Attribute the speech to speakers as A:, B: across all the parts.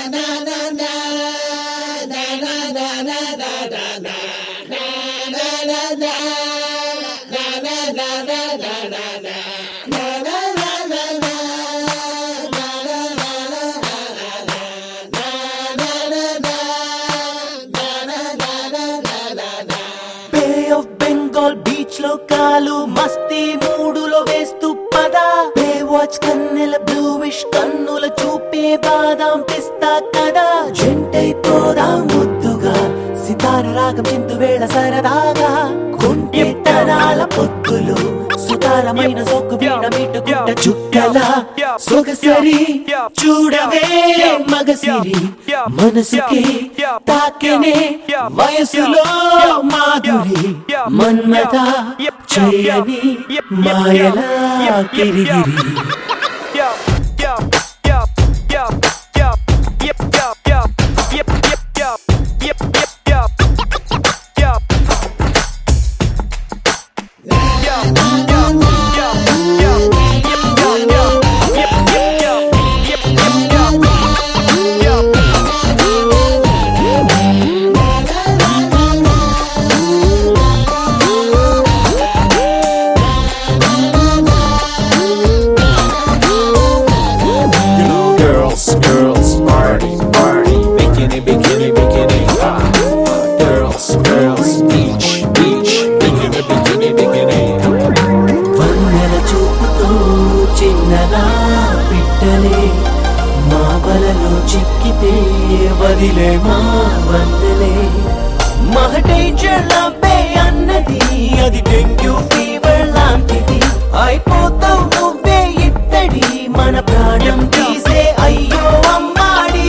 A: Bay of Bengal beach లో కాలు మస్తీ మూడులో వేస్తూ పద బే వాచ్ కన్నెల బ్లూవిష్ కన్నుల చూపే బాదాం పిస్తా కదా జంటైపోదా ముద్దుగా సితార రాగం చింతు వేళ సరదాగా కుంటే తనాల పొత్తులు సుతారమైన సొక్కు వీణ మీటుకుంట చుక్కల సొగసరి చూడవే మగసిరి మనసుకి తాకెనే వయసులో మాధురి మన్మత చేయని మాయలా కిరిగిరి
B: You know, girls, girls, party, party, bikini, bikini, bikini, ah. Girls, girls, beach, beach, bikini, bikini, bikini.
A: వన్నెల చూపుతూ చిన్నగా పిట్టలే మా బలలో చిక్కితే వదిలే మా వందలే మా డేంజర్ లవ్వే అన్నది అది డెంగ్యూ ఫీవర్ లాంటిది అయిపోతావు నువ్వే ఇత్తడి మన ప్రాణం తీసే అయ్యో అమ్మాడి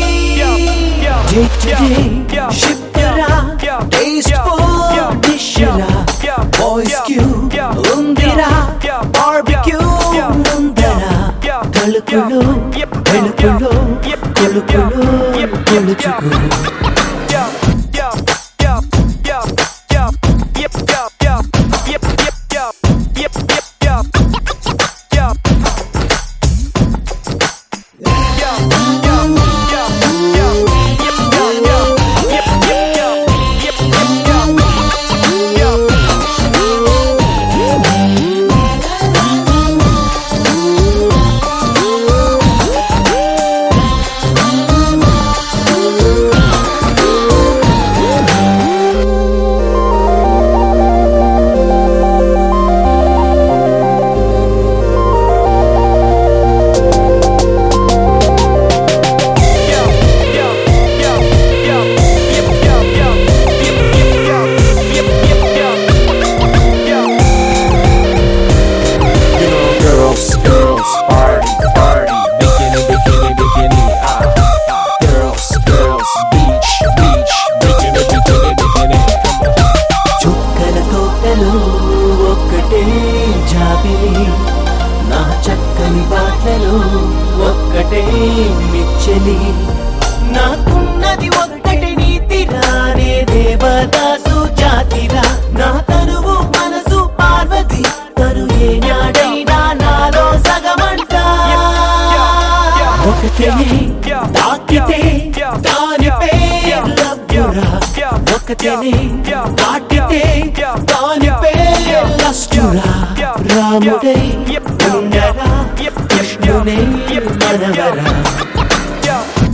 A: షిప్టరా టేస్ట్ఫుల్ డిష్రా బాయ్స్ క్యూ ఉందిరా బార్బిక్యూ ముందరా తలుపులు వెలుపులు కొలుపులు కొలుచుకు
B: You know, girls, girls, party, party, bikini, bikini, bikini, ah. Girls, girls, beach, beach, bikini, bikini, bikini.
A: చుక్కల తోటలో ఒక్కటే జాబిలి నా చక్కని బాటలో ఒక్కటే మిచ్చలి నాకున్నది ఒక్కటి నీతిరానే దేవదాసు జాతిరా నా తనువు మనసు పార్వతి తను ఏనాడైనా నాలో సగమంట ఒకటే తాకితే దాని పేరు లవ్వురా ఒకటేనే దాటితే దాని పేరు లస్టురా రాముడై ఉండరా కృష్ణునే మనవరా